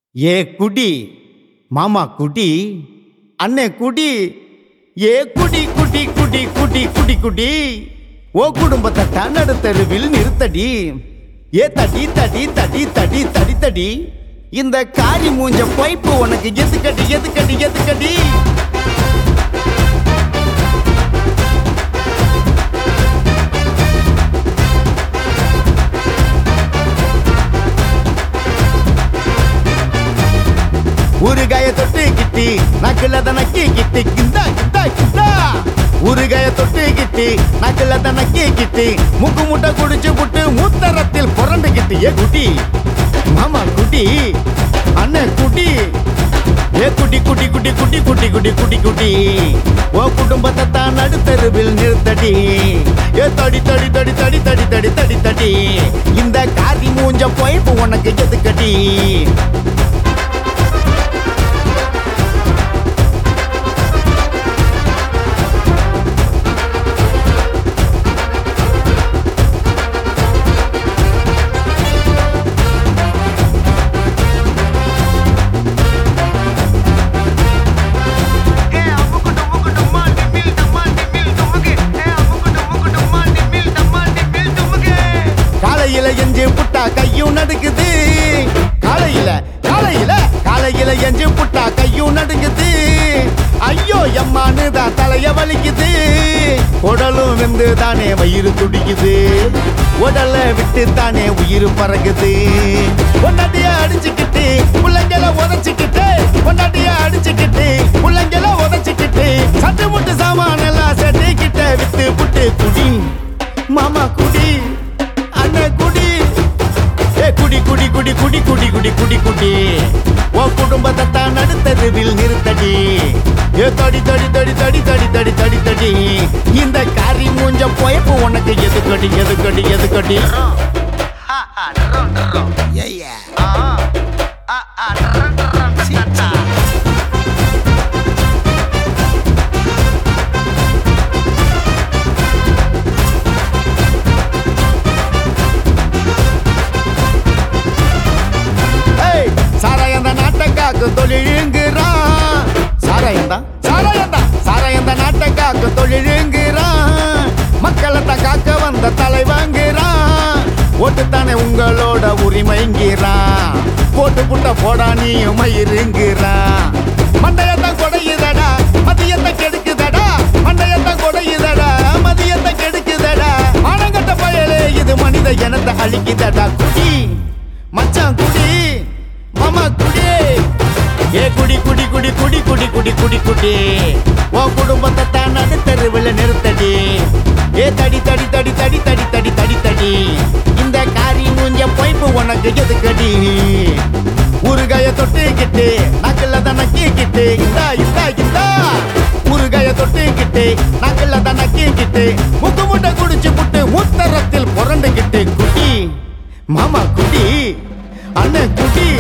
ஏ குடி மாமா குடி அண்ணே குடி ஏ குடி குடி குடி குடி குடி குடி ஓ குடும்பத்தை தன்னடு தெருவில் நிறுத்தடி ஏ தடி தடி தடி தடி தடி தடி இந்த காரி மூஞ்ச பைப்பு உனக்கு எதுக்கடி எதுக்கடி எதுக்கடி ஊறுகாய தொட்டு கிட்டி நக்குல தனக்கி கிட்டி கிந்தா கிந்தா கிந்தா ஊறுகாய தொட்டு கிட்டி நக்குல தனக்கி கிட்டி முக்கு முட்டை குடிச்சு புட்டு மூத்தரத்தில் புரண்டு கிட்டி ஏ குட்டி மாமா குட்டி அண்ணன் குட்டி ஏ குட்டி குட்டி குட்டி குட்டி குட்டி குட்டி குட்டி குட்டி ஓ குடும்பத்தை தான் நடுத்தருவில் நிறுத்தடி ஏ தடி தடி தடி தடி தடி தடி தடி தடி இந்த காதி மூஞ்ச பொய்ப்பு உனக்கு எதுக்கடி ஏ அமுக்கு டுமுக்கு டும்மால் டிமில் டம்மால் டிமில் டுமுக்கு ஏ அமுக்கு டுமுக்கு டும்மால் டிமில் டம்மால் டிமில் டுமுக்கு காலையில எஞ்சு புட்டா கையும் நடுக்குது காலையில காலையில காலையில எஞ்சு புட்டா கையும் நடுங்குது ஐயோ எம்மானு தான் தலைய வலிக்குது உடலும் வெந்து தானே வயிறு துடிக்குது உடல விட்டு தானே உயிர் பறக்குது பொண்டாட்டிய அடிச்சுக்கிட்டு பிள்ளைங்கள உதச்சிக்கிட்டு பொண்டாட்டிய அடிச்சுக்கிட்டு பிள்ளைங்கள உதச்சிக்கிட்டு சட்டு முட்டு சாமான எல்லாம் செட்டிக்கிட்ட விட்டு புட்டு குடி மாமா குடி அண்ணன் குடி ஏ குடி குடி குடி குடி குடி குடி குடி குடி ஓ குடும்பத்தை தான் நடுத்தருவில் நிறுத்தடி ஏ தடி தடி தடி தடி தடி தடி தடி தடி இந்த காரி மூஞ்ச போயப்பு உனக்கு எதுக்கடி எதுக்கடி எதுக்கடி ஹா ஹா டரோ டரோ ஆ ஆ ஆ டரோ டரோ சீச்சா ஏய் சாராயந்த நாட்டக்காக்கு தொழிலுங்கிறான் சாராயந்தா சாராயந்தா சாராயந்த நாட்டக்காக்கு தொழிலுங்கிறான் மக்களை தான் காக்க வந்த தலைவாங்கிறான் ஓட்டுத்தானே உங்களோட உரிமைங்கிறான் போட்டு புட்ட போடா நீயும் மயிருங்கிறான் மண்டையத்தான் கொடையுதடா மதியத்தை கெடுக்குதடா மண்டையத்தான் கொடையுதடா மதியத்தை கெடுக்குதடா ஆனங்கட்ட பயலே இது மனித இனத்தை அழிக்குதடா குடி மச்சான் குடி மாமா குடி ஏ குடி குடி குடி குடி குடி குடி குடி குடி ஓ குடும்பத்தை தான் நடுத்தருவில் நிறுத்தடி ஏ தடி தடி தடி தடி தடி தடி தடி தடி இந்த காரி மூஞ்ச பொய்ப்பு உனக்கு எதுக்கடி ஊறுகாய தொட்டுக்கிட்டு நக்கல்ல தான் நக்கிக்கிட்டு இந்தா இந்தா இந்தா ஊறுகாய தொட்டுக்கிட்டு நக்கல்ல தான் நக்கிக்கிட்டு முக்கு முட்டை குடிச்சு புட்டு மூத்தரத்தில் புரண்டுக்கிட்டு குடி மாமா குடி அண்ணன் குடி